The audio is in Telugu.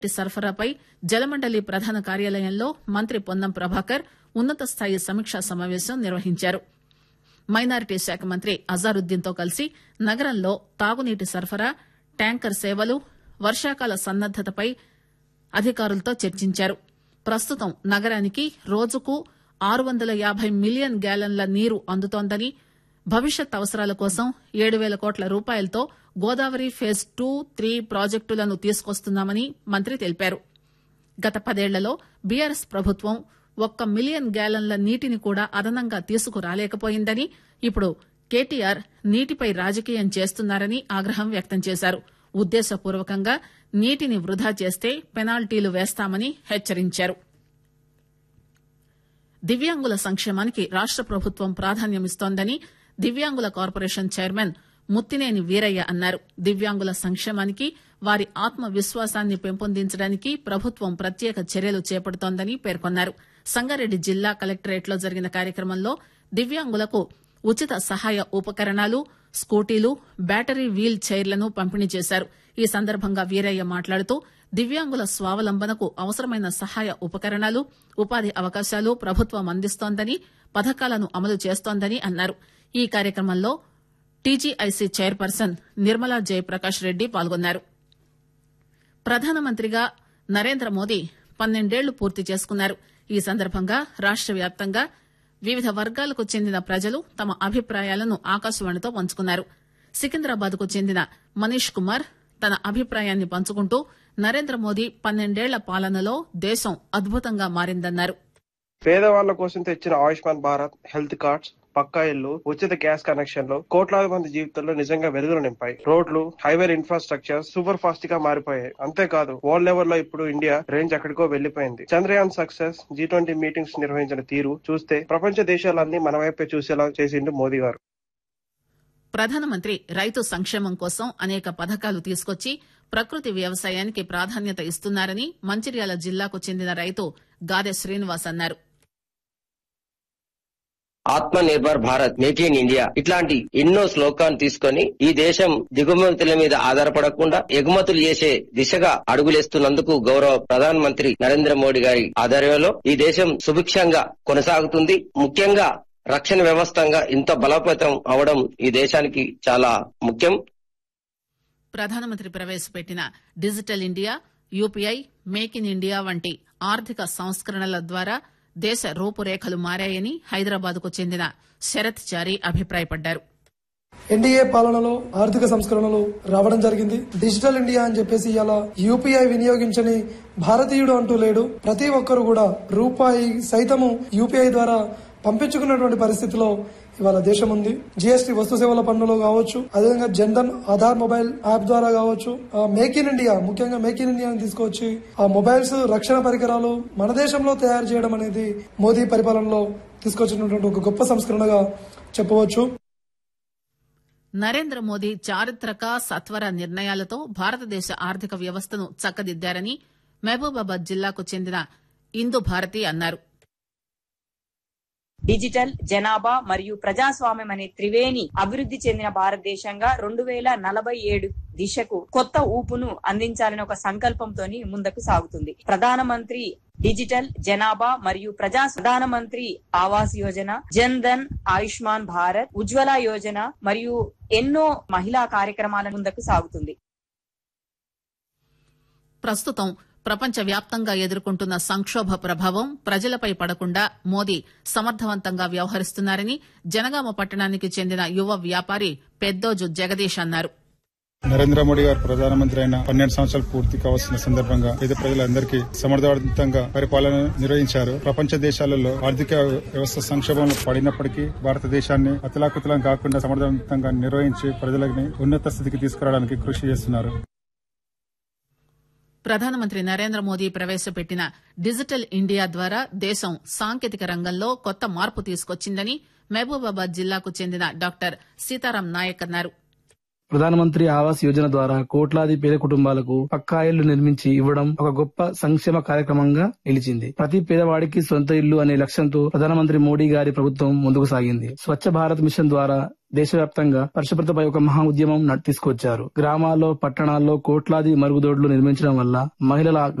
నీటి సరఫరాపై జలమండలి ప్రధాన కార్యాలయంలో మంత్రి పొన్నం ప్రభాకర్ ఉన్నత స్థాయి సమీక్షా సమావేశం నిర్వహించారు మైనారిటీ శాఖ మంత్రి అజారుద్దీన్ తో కలిసి నగరంలో తాగునీటి సరఫరా ట్యాంకర్ సేవలు వర్షాకాల సన్నద్దతపై అధికారులతో చర్చించారు ప్రస్తుతం నగరానికి రోజుకు ఆరు వందల యాబై మిలియన్ గ్యాలన్ల నీరు అందుతోందని భవిష్యత్ అవసరాల కోసం ఏడు పేల కోట్ల రూపాయలతో గోదావరి ఫేజ్ టూ త్రీ ప్రాజెక్టులను తీసుకొస్తున్నామని మంత్రి తెలిపారు గత పదేళ్లలో బీఆర్ఎస్ ప్రభుత్వం ఒక్క మిలియన్ గ్యాలన్ల నీటిని కూడా అదనంగా తీసుకురాలేకపోయిందని ఇప్పుడు కేటీఆర్ నీటిపై రాజకీయం చేస్తున్నారని ఆగ్రహం వ్యక్తం చేశారు ఉద్దేశపూర్వకంగా నీటిని వృధా చేస్తే పెనాల్టీలు వేస్తామని హెచ్చరించారు దివ్యాంగుల సంక్షేమానికి రాష్ట ప్రభుత్వం ప్రాధాన్యమిస్తోందని దివ్యాంగుల కార్పొరేషన్ చైర్మన్ ముత్తినేని వీరయ్య అన్నారు దివ్యాంగుల సంక్షేమానికి వారి ఆత్మ విశ్వాసాన్ని పెంపొందించడానికి ప్రభుత్వం ప్రత్యేక చర్యలు చేపడుతోందని పేర్కొన్నారు సంగారెడ్డి జిల్లా కలెక్టరేట్ లో జరిగిన కార్యక్రమంలో దివ్యాంగులకు ఉచిత సహాయ ఉపకరణాలు స్కూటీలు బ్యాటరీ వీల్ చైర్లను పంపిణీ చేశారు ఈ సందర్భంగా వీరయ్య మాట్లాడుతూ దివ్యాంగుల స్వావలంబనకు అవసరమైన సహాయ ఉపకరణాలు ఉపాధి అవకాశాలు ప్రభుత్వం అందిస్తోందని పథకాలను అమలు చేస్తోందని అన్నారు ఈ కార్యక్రమంలో టీజీఐసీ చైర్పర్సన్ నిర్మలా జయప్రకాష్ రెడ్డి పాల్గొన్నారు ప్రధానమంత్రిగా నరేంద్ర మోదీ పన్నెండేళ్లు పూర్తి చేసుకున్నారు ఈ సందర్భంగా రాష్ట వ్యాప్తంగా వివిధ వర్గాలకు చెందిన ప్రజలు తమ అభిప్రాయాలను ఆకాశవాణితో పంచుకున్నారు సికింద్రాబాద్ కు చెందిన మనీష్ కుమార్ తన అభిప్రాయాన్ని పంచుకుంటూ నరేంద్ర మోదీ పన్నెండేళ్ల పాలనలో దేశం అద్భుతంగా మారిందన్నారు పేదవాళ్ల కోసం తెచ్చిన ఆయుష్మాన్ భారత్ హెల్త్ కార్డ్స్ పక్కా ఇల్లు ఉచిత గ్యాస్ కనెక్షన్లు కోట్లాది మంది జీవితాల్లో నిజంగా వెలుగులు నింపాయి రోడ్లు హైవే ఇన్ఫ్రాస్ట్రక్చర్ సూపర్ ఫాస్ట్ గా మారిపోయాయి అంతేకాదు వరల్డ్ లెవెల్ లో ఇప్పుడు ఇండియా రేంజ్ ఎక్కడికో వెళ్లిపోయింది Chandrayaan success G twenty meetings నిర్వహించిన తీరు చూస్తే ప్రపంచ దేశాలన్నీ మన వైపే చూసేలా చేసిండు మోదీ గారు ప్రధానమంత్రి రైతు సంక్షేమం కోసం అనేక పథకాలు తీసుకొచ్చి ప్రకృతి వ్యవసాయానికి ప్రాధాన్యత ఇస్తున్నారని మంచిర్యాల జిల్లాకు చెందిన రైతు గాదె శ్రీనివాస్ అన్నారు Atma Nirbhar Bharat make in India ఇట్లాంటి ఎన్నో శ్లోకాన్ని తీసుకొని ఈ దేశం దిగుమతుల మీద ఆధారపడకుండా ఎగుమతులు చేసే దిశగా అడుగులేస్తున్నందుకు గౌరవ ప్రధాన మంత్రి నరేంద్ర మోడీ గారి ఆధ్వర్యంలో ఈ దేశం సుభిక్షంగా కొనసాగుతుంది ముఖ్యంగా రక్షణ వ్యవస్థంగా ఇంత బలోపేతం అవడం ఈ దేశానికి చాలా ముఖ్యం ప్రధానమంత్రి ప్రవేశపెట్టిన digital India UPI make in India వంటి ఆర్థిక సంస్కరణల ద్వారా దేశ రూపురేఖలు మారాయని హైదరాబాద్ కు చెందిన శరత్ చారి అభిప్రాయపడ్డారు ఎన్డీఏ పాలనలో ఆర్థిక సంస్కరణలు రావడం జరిగింది డిజిటల్ ఇండియా అని చెప్పేసి ఇలా యూపీఐ వినియోగించని భారతీయుడు అంటూ లేడు ప్రతి ఒక్కరు కూడా రూపాయి సైతము యూపీఐ ద్వారా పంపించుకున్నటువంటి పరిస్థితిలో ఇవాళ దేశం ఉంది జీఎస్టీ వస్తు సేవల పన్నులో కావచ్చు అదేవిధంగా జన్ధన్ ఆధార్ మొబైల్ యాప్ ద్వారా కావచ్చు మేక్ ఇన్ ఇండియా ముఖ్యంగా మేక్ ఇన్ ఇండియా తీసుకొచ్చి ఆ మొబైల్స్ రక్షణ పరికరాలు మన దేశంలో తయారు చేయడం అనేది మోదీ పరిపాలనలో తీసుకొచ్చినటువంటి ఒక గొప్ప సంస్కరణగా చెప్పవచ్చు నరేంద్ర మోదీ చారిత్రక సత్వర నిర్ణయాలతో భారతదేశ ఆర్థిక వ్యవస్థను చక్కదిద్దారని మహబూబాబాద్ జిల్లాకు చెందిన ఇందు భారతి అన్నారు డిజిటల్ జనాభా మరియు ప్రజాస్వామ్యం అనే త్రివేణి అభివృద్ధి చెందిన భారతదేశంగా రెండు వేల నలభై ఏడు దిశకు కొత్త ఊపును అందించాలని ఒక సంకల్పంతో ముందుకు సాగుతుంది ప్రధానమంత్రి డిజిటల్ జనాభా మరియు ప్రజా ప్రధానమంత్రి ఆవాస్ యోజన జన్ ధన్ ఆయుష్మాన్ భారత్ ఉజ్వల యోజన మరియు ఎన్నో మహిళా కార్యక్రమాల ముందుకు సాగుతుంది ప్రస్తుతం ప్రపంచ వ్యాప్తంగా ఎదుర్కొంటున్న సంక్షోభ ప్రభావం ప్రజలపై పడకుండా మోదీ సమర్థవంతంగా వ్యవహరిస్తున్నారని జనగామ పట్టణానికి చెందిన యువ వ్యాపారి పెద్దోజు జగదీష్ అన్నారు నరేంద్ర మోడీ గారు ప్రధానమంత్రి అయిన పన్నెండు సంవత్సరాలు పూర్తి కావాల్సిన సందర్భంగా పేద ప్రజలందరికీ సమర్థవంతంగా పరిపాలన నిర్వహించారు ప్రపంచ దేశాలలో ఆర్థిక వ్యవస్థ సంక్షోభంలో పడినప్పటికీ భారతదేశాన్ని అతలాకుతలం కాకుండా సమర్థవంతంగా నిర్వహించి ప్రజలని ఉన్నత స్థితికి తీసుకురావడానికి కృషి చేస్తున్నారు ప్రధానమంత్రి నరేంద్ర మోదీ ప్రవేశపెట్టిన డిజిటల్ ఇండియా ద్వారా దేశం సాంకేతిక రంగంలో కొత్త మార్పు తీసుకొచ్చిందని మహబూబాబాద్ జిల్లాకు చెందిన డాక్టర్ సీతారాం నాయక్ అన్నారు ప్రధానమంత్రి ఆవాస్ యోజన ద్వారా కోట్లాది పేద కుటుంబాలకు పక్కా ఇళ్లు నిర్మించి ఇవ్వడం ఒక గొప్ప సంక్షేమ కార్యక్రమంగా నిలిచింది ప్రతి పేదవాడికి సొంత ఇల్లు అనే లక్ష్యంతో ప్రధానమంత్రి మోడీ గారి ప్రభుత్వం ముందుకు సాగింది స్వచ్ఛ భారత్ మిషన్ ద్వారా దేశవ్యాప్తంగా పరిశుభ్రతపై ఒక మహా ఉద్యమం తీసుకొచ్చారు గ్రామాల్లో పట్టణాల్లో కోట్లాది మరుగుదొడ్లు నిర్మించడం వల్ల మహిళల